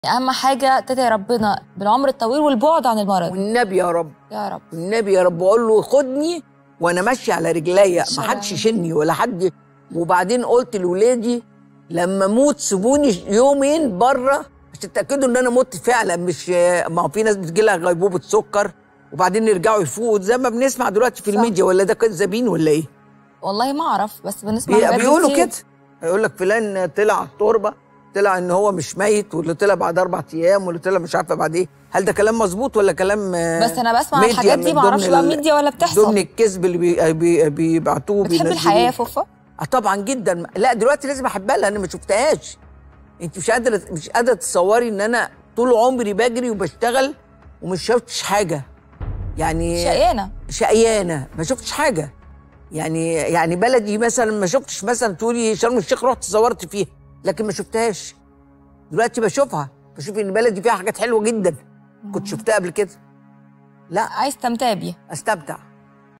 اهم حاجه تدعي ربنا بالعمر الطويل والبعد عن المرض والنبي يا رب يا رب والنبي يا رب اقول له خدني وانا ماشيه على رجليا ما سلام. حدش يشيلني ولا حد وبعدين قلت لاولادي لما اموت سيبوني يومين بره عشان تتاكدوا ان انا مت فعلا مش ما هو في ناس بتجي لها غيبوبه سكر وبعدين يرجعوا يفوقوا زي ما بنسمع دلوقتي في صح. الميديا ولا ده كذابين ولا ايه؟ والله ما اعرف بس بنسمع بي- حاجات دي بيقولوا كتير. كده يقول لك فلان طلع على التربه طلع ان هو مش ميت واللي طلع بعد اربع ايام واللي طلع مش عارفه بعد ايه هل ده كلام مظبوط ولا كلام آه، بس انا بسمع ميديا الحاجات دي من ما اعرفش ضمن بقى ال- ميديا ولا بتحصل ضمن الكذب اللي بي بي بيبعتوه بتحب بينزلوه. الحياه يا فوفا اه طبعا جدا لا دلوقتي لازم احبها لان ما شفتهاش انت مش قادره مش قادره تتصوري ان انا طول عمري بجري وبشتغل ومش شفتش حاجه يعني شقيانه شقيانه ما شفتش حاجه يعني يعني بلدي مثلا ما شفتش مثلا تقولي شرم الشيخ رحت صورت فيها لكن ما شفتهاش دلوقتي بشوفها بشوف ان بلدي فيها حاجات حلوه جدا كنت شفتها قبل كده لا عايز تستمتع بيها استمتع